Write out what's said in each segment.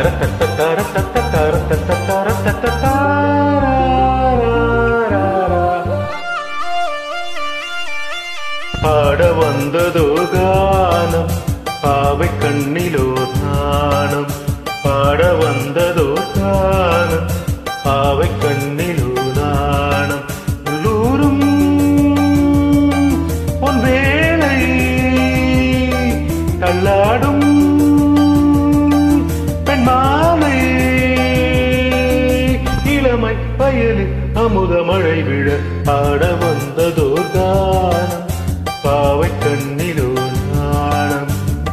பாட வந்ததோ கானம் பாவை கண்ணிலோ நாணம் பாட வந்ததோ கானம் பாவை கண்ணிலோ நாணம் உள்ளூரும் பொன் வேளை தள்ளாடும் பெண் மாலை இளமை வயலில் அமுத மழை விழ ஆட வந்ததோ கானம் பாவை கண்ணிலோ நாணம்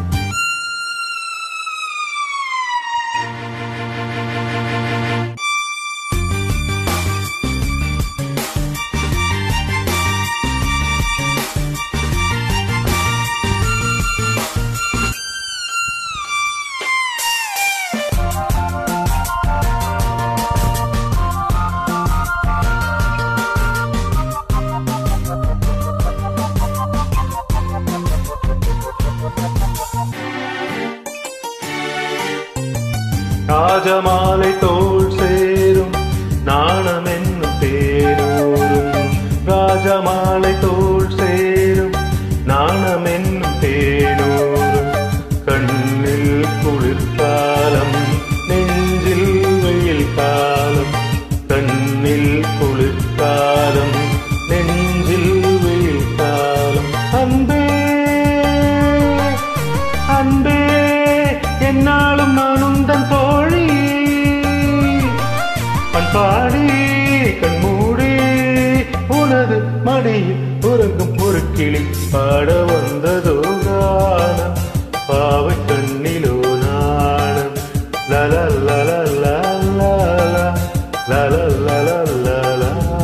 ராஜமாலை தோல் சேரும் நாணம் என்னும் தேரூரும் ராஜமாலை தோல் சேரும் நாணம் என்னும் தேனூரும் கண்ணில் குளிர்காலம் நெஞ்சில் வெயில் காலம் கண்ணில் குளிர்காலம் நெஞ்சில் வெயில் காலம் அன்பே அன்பே என்னாலும் நானும் தன் தோழி பண்பாடி கண்மூடி உனது மடியில் உறங்கும் ஒரு கிளி பாட வந்ததோ கானம் பாவை கண்ணிலோ நாணம் லல லல லல லல லல லல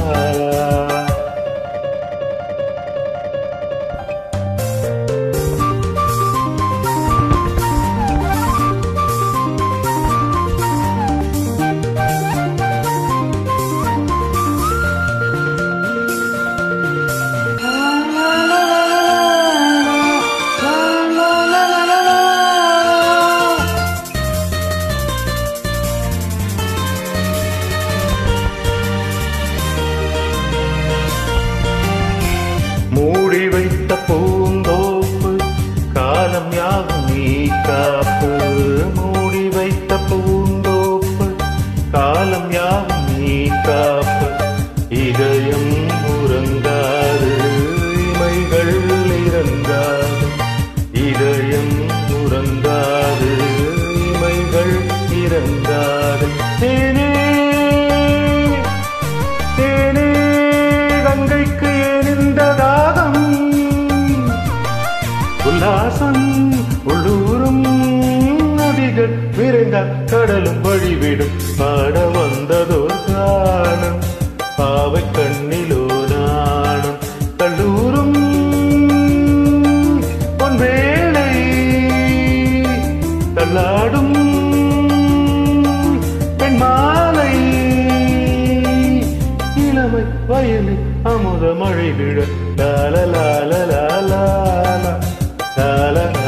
மூடி வைத்த பூந்தோப்பு காலம் யாவும் நீ காப்பு மூடி வைத்த பூந்தோப்பு காலம் யாவும் நீ காப்பு இதயம் உறங்காது இமைகள் இறங்காது இதயம் உறங்காது இமைகள் இறங்காது தேனே தேனே கங்கைக்கு ஏன் இந்த தாகம் உல்லாசம் உள்ளூரும் நதிகள் விரைந்த கடலும் வழிவிடும் பாட வந்ததோ காணம் பாவை கண்ணிலோ நாணம் கல்லூரும் பொன் வேளை தள்ளாடும் பெண் மாலை இளமை வயலில் அமுத மழை விழ லால லால லால லால லால